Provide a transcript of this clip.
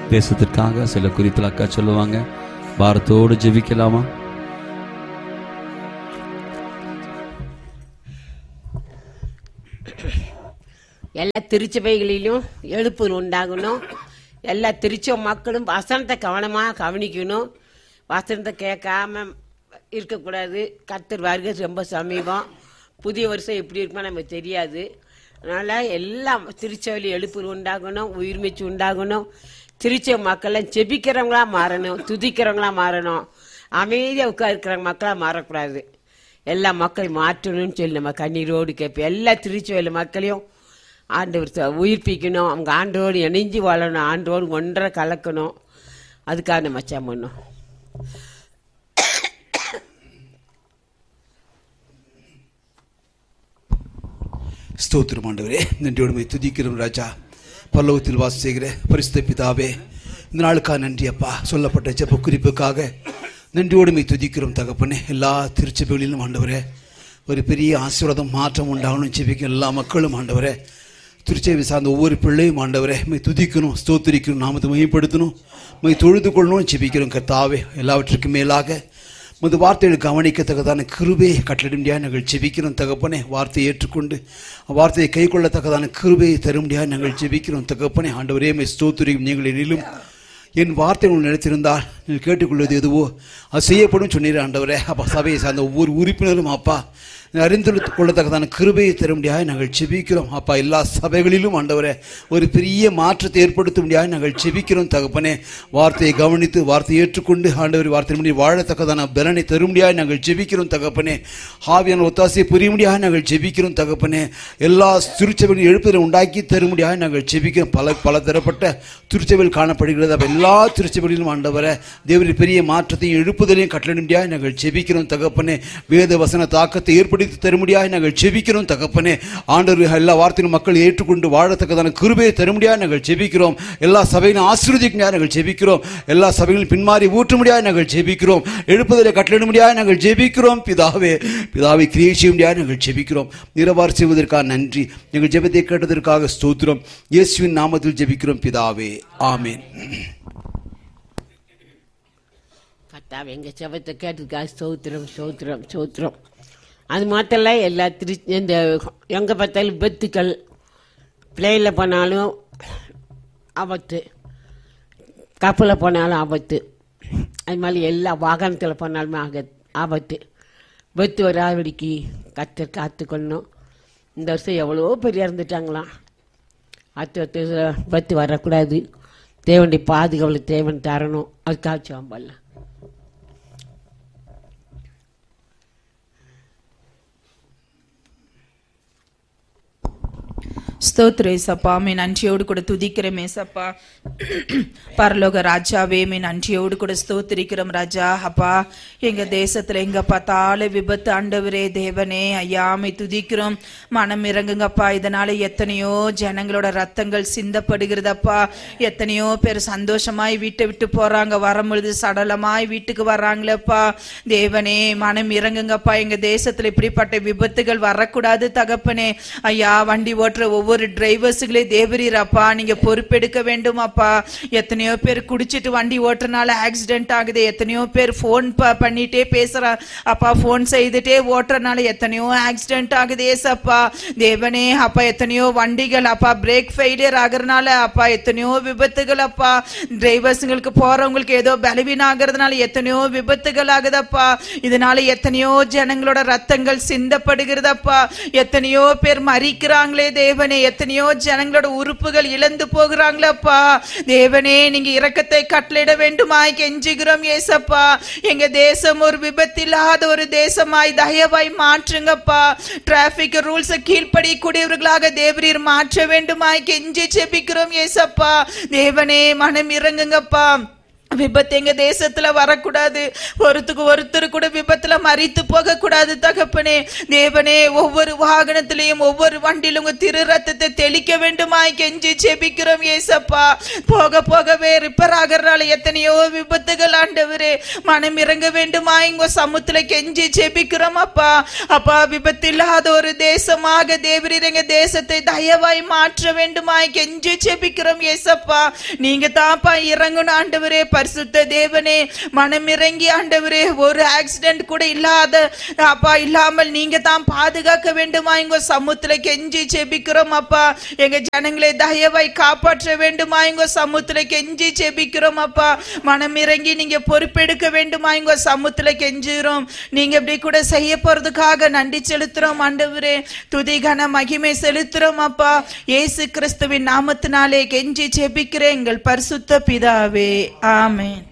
தேசத்திற்காக சில குறிப்பில் அக்கா சொல்லுவாங்க பாரத்தோடு ஜெபிக்கலாமா எல்லா திருச்சபைகளிலும் எழுப்புதல் உண்டாகணும் எல்லா திருச்ச மக்களும் வசனத்தை கவனமாக கவனிக்கணும் வசனத்தை கேட்காம இருக்கக்கூடாது கர்த்தர் வருகை ரொம்ப சமீபம் புதிய வருஷம் எப்படி இருக்குமோ நமக்கு தெரியாது அதனால் எல்லாம் திருச்சபையில் எழுப்புதல் உண்டாகணும் உயிர்மீச்சு உண்டாகணும் திருச்ச மக்கள்லாம் செபிக்கிறவங்களா மாறணும் துதிக்கிறவங்களா மாறணும் அமைதியாக உட்கார்க்கிற மக்களாக மாறக்கூடாது எல்லா மக்களையும் மாற்றணும்னு சொல்லி நம்ம கண்ணீரோடு கேட்போம் எல்லா திருச்சபையில் மக்களையும் ஆண்டவர் ச- உயிர்ப்பிக்கணும் அவங்க ஆண்டோடு இணைஞ்சு வாழணும் ஆண்டோடு ஒன்றரை கலக்கணும் அதுக்காக நம்ம மச்சான் பண்ணோம் ஸ்தோத்திரம் ஆண்டவரே நன்றியோடு போய் துதிக்கிறோம் ராஜா பல்லவத்தில் வாசம் செய்கிற பரிசுத்த பிதாவே இந்த நாளுக்காக நன்றி அப்பா சொல்லப்பட்ட ஜெப குறிப்புக்காக நன்றியோடு போய் துதிக்கிறோம் தகப்பனே எல்லா திருச்சபைகளிலும் ஆண்டவரே ஒரு பெரிய ஆசீர்வாதம் மாற்றம் உண்டாகணும் ஜெபிக்கும் எல்லா மக்களும் ஆண்டவரே திருச்சேவை சார்ந்த ஒவ்வொரு பிள்ளையும் ஆண்டவரே மை துதிக்கணும் ஸ்தோத்திரிக்கணும் நாமத்தை மையப்படுத்தணும் மை தொழுது கொள்ளணும் ஜெபிக்கிறோம் கர்த்தாவே எல்லாவற்றுக்கும் மேலாக முது வார்த்தைகளை கவனிக்கத்தக்கதான கிருபையை கட்டளிடும்படியாக நாங்கள் ஜெபிக்கிறோம் தகப்பனே வார்த்தையை ஏற்றுக்கொண்டு வார்த்தையை கை கொள்ளத்தக்கதான கிருபையை தரும்படியாக நாங்கள் ஜெபிக்கிறோம் தகப்பனே ஆண்டவரே மை ஸ்தோத்திரிக்கும் நீங்கள் எனிலும் என் வார்த்தை உங்களுக்கு நினைத்திருந்தால் நீங்கள் கேட்டுக்கொள்வது எதுவோ அது செய்யப்படும் சொன்னீர் ஆண்டவரே அப்பா சபையை சார்ந்த ஒவ்வொரு உறுப்பினரும் அப்பா அறிந்து கொள்ளத்தக்கதான கிருபையை தரும்படியாக நாங்கள் செபிக்கிறோம் அப்பா எல்லா சபைகளிலும் ஆண்டவரே ஒரு பெரிய மாற்றத்தை ஏற்படுத்தும்படியாக நாங்கள் செபிக்கிறோம் தகப்பனே வார்த்தையை கவனித்து வார்த்தையை ஏற்றுக்கொண்டு ஆண்டவர் வார்த்தை முடி வாழத்தக்கதான பலனை தரும்படியாக நாங்கள் ஜெபிக்கிறோம் தகப்பனே ஆவியான ஒத்தாசையை புரியும்படியாக நாங்கள் ஜெபிக்கிறோம் தகப்பனே எல்லா திருச்சபையும் எழுப்புதலை உண்டாக்கி தரும்படியாக நாங்கள் ஜெபிக்கிறோம் பல பல தரப்பட்ட திருச்சபையில் காணப்படுகிறது அப்ப எல்லா திருச்சபைகளிலும் ஆண்டவரை தேவரின் பெரிய மாற்றத்தையும் எழுப்புதலையும் கட்டளிடும்படியாக நாங்கள் ஜெபிக்கிறோம் தகப்பனே வேத வசன தாக்கத்தை ஏற்படுத்தி தரும்படியாக நாங்கள் ஜெபிக்கிறோம் தகப்பனே ஆண்டவர் எல்லா வார்த்தையும் மக்கள் ஏற்றுக்கொண்டு வாழத்தக்கதான கிருபையை தரும்படியாக நாங்கள் ஜெபிக்கிறோம் எல்லா சபையிலும் ஆசீர்வதிக்கும்படியாக நாங்கள் ஜெபிக்கிறோம் எல்லா சபைகளும் பின்மாறி ஊற்றும்படியாக நாங்கள் ஜெபிக்கிறோம் எழுப்புதலை கட்டளிடும்படியாக நாங்கள் ஜெபிக்கிறோம் பிதாவே பிதாவை கிரியை செய்யும்படியாக நாங்கள் ஜெபிக்கிறோம் நிறவாறு செய்வதற்காக நன்றி எங்கள் ஜெபத்தை கேட்டதற்காக ஸ்தோத்திரம் இயேசுவின் நாமத்தில் ஜெபிக்கிறோம் பிதாவே ஆமென் கர்த்தாவே எங்கள் செபத்தை கேட்டதுக்காக ஸ்தோத்திரம் ஸ்தோத்திரம் ஸ்தோத்திரம் அது மாத்திரம் இல்ல, எல்லா திரு இந்த எங்கே பார்த்தாலும் விபத்துக்கள் பிளேனில் போனாலும் ஆபத்து கப்பலில் போனாலும் ஆபத்து அது மாதிரி எல்லா வாகனத்தில் போனாலுமே ஆக ஆபத்து விபத்து வராதபடிக்கு கத்தர் காத்துக்கொள்ளணும் இந்த வருஷம் எவ்வளோ பேர் இறந்துட்டாங்களாம் அடுத்த வருஷம் விபத்து வரக்கூடாது தேவனுடைய பாதுகாவலை தேவன் தரணும் அதுக்காக சாம்பல்ல ஸ்தோத்திர ஏசப்பா மே நன்றியோடு கூட துதிக்கிறோம் ஏசப்பா பரலோக ராஜாவே மே நன்றியோடு கூட ஸ்தோத்திரிக்கிறோம் ராஜா அப்பா எங்க தேசத்துல எங்க பார்த்தாலும் விபத்து ஆண்டவரே தேவனே ஐயாமை துதிக்கிறோம் மனம் இறங்குங்கப்பா இதனால எத்தனையோ ஜனங்களோட ரத்தங்கள் சிந்தப்படுகிறதப்பா எத்தனையோ பேர் சந்தோஷமாய் வீட்டை விட்டு போறாங்க வரும்பொழுது சடலமாய் வீட்டுக்கு வர்றாங்களேப்பா தேவனே மனம் இறங்குங்கப்பா எங்க தேசத்துல இப்படிப்பட்ட விபத்துகள் வரக்கூடாது தகப்பனே ஐயா வண்டி ஓட்டுற ஒவ்வொரு டிரைவர்ஸுகளே தேவரீரப்பா நீங்க பொறுப்பெடுக்க வேண்டும் அப்பா எத்தனையோ பேர் குடிச்சிட்டு வண்டி ஓட்டுறனால ஆக்சிடென்ட் ஆகுது எத்தனையோ பேர் ஃபோன் பண்ணிட்டே பேசுறா அப்பா ஃபோன் செய்துட்டே ஓட்டுறனால எத்தனையோ ஆக்சிடென்ட் ஆகுது ஏசப்பா தேவனே அப்பா எத்தனையோ வண்டிகள் அப்பா பிரேக் ஃபெயிலியர் ஆகுறதுனால அப்பா எத்தனையோ விபத்துகள் அப்பா டிரைவர்ஸுங்களுக்கு போறவங்களுக்கு ஏதோ பலவீனம் ஆகுறதுனால எத்தனையோ விபத்துகள் ஆகுதப்பா இதனால எத்தனையோ ஜனங்களோட ரத்தங்கள் சிந்தப்படுகிறதப்பா எத்தனையோ பேர் மறிக்கிறாங்களே தேவனே எத்தனையோ ஜனங்களோட உறுப்புகள் இழந்து போகிறாங்களப்பா தேவனே நீங்க இரக்கத்தை கட்டளையிட வேண்டுமாய் கெஞ்சுகிறோம் ஏசப்பா எங்க தேசம் ஒரு விபத்தில்லாத ஒரு தேசமாய் தயவாய் மாற்றுங்கப்பா டிராபிக் ரூல்ஸ் கீழ்ப்படிக்கூடியவர்களாக தேவரீர் மாற்ற வேண்டுமாய் கெஞ்சி செபிக்கிறோம் ஏசப்பா தேவனே மனம் இறங்குங்கப்பா விபத்து எங்க தேசத்துல வரக்கூடாது ஒருத்துக்கு ஒருத்தர் கூட விபத்துல மறித்து போக கூடாது தகப்பனே தேவனே ஒவ்வொரு வாகனத்திலையும் ஒவ்வொரு வண்டியிலும் உங்க திரு ரத்தத்தை தெளிக்க வேண்டுமாய் கெஞ்சி செபிக்கிறோம் ஏசப்பா போக போகவே ரிப்பேர் ஆகிறனால எத்தனையோ விபத்துகள் ஆண்டவரே மனம் இறங்க வேண்டுமாய் உங்க சமுத்துல கெஞ்சி செபிக்கிறோம் அப்பா அப்பா விபத்து இல்லாத ஒரு தேசமாக தேவரீர் எங்க தேசத்தை தயவாய் மாற்ற வேண்டுமாய் கெஞ்சி செபிக்கிறோம் ஏசப்பா நீங்க தாப்பா இறங்கணும் ஆண்டவரே பரிசுத்த தேவனே மனம் இறங்கி ஆண்டவரே ஒரு ஆக்சிடென்ட் கூட இல்லாத அப்பா இல்லாமல் நீங்க தான் பாதுகாக்க வேண்டுமா எங்க சமுத்துல கெஞ்சி செபிக்கிறோம் அப்பா எங்க ஜனங்களை தயவாய் காப்பாற்ற வேண்டுமா எங்க சமுத்துல கெஞ்சி செபிக்கிறோம் அப்பா மனம் இறங்கி நீங்க பொறுப்பெடுக்க வேண்டுமா எங்க சமுத்துல கெஞ்சுறோம் நீங்க இப்படி கூட செய்ய போறதுக்காக நன்றி செலுத்துறோம் ஆண்டவரே துதிகன மகிமை செலுத்துறோம் அப்பா இயேசு கிறிஸ்துவின் நாமத்தினாலே கெஞ்சி செபிக்கிறேன் எங்கள் பரிசுத்த பிதாவே ஆமென்